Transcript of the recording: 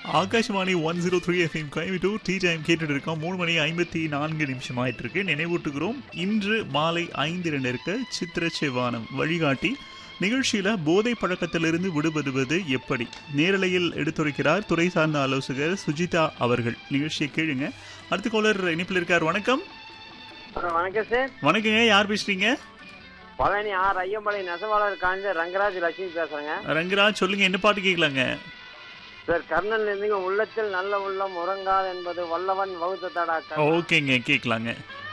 Akashvani one zero three FM Coimbatore tea time கேட்டுட்டு இருக்கோம் மூணு மணி ஐம்பத்தி நான்கு நிமிஷம் ஆயிட்டு இருக்கு நினைவூட்டுகிறோம் இன்று மாலை ஐந்து இரண்டு இருக்க சித்திர செவ்வானம் வழிகாட்டி நிகழ்ச்சியில போதை பழக்கத்திலிருந்து விடுபடுவது எப்படி நேரலையில் எடுத்துரைக்கிறார் துறை சார்ந்த ஆலோசகர் சுஜிதா அவர்கள் நிகழ்ச்சியை கேளுங்க அடுத்த கோலர் இணைப்பில் இருக்கார் வணக்கம் ஹலோ வணக்கம் சார் வணக்கங்க யார் பேசுறீங்க பழனி ஆர் ஐயம்பாளைய நெசவாளர் காஞ்ச ரங்கராஜ் லட்சுமி பேசுறேங்க ரங்கராஜ் சொல்லுங்க என்ன பாட்டு கேட்கலாங்க சார் கர்ணன் இருந்தீங்க உள்ளத்தில் நல்ல உள்ளம் உறங்காது என்பது வல்லவன் வகுத்த தடா ஓகேங்க கேட்கலாங்க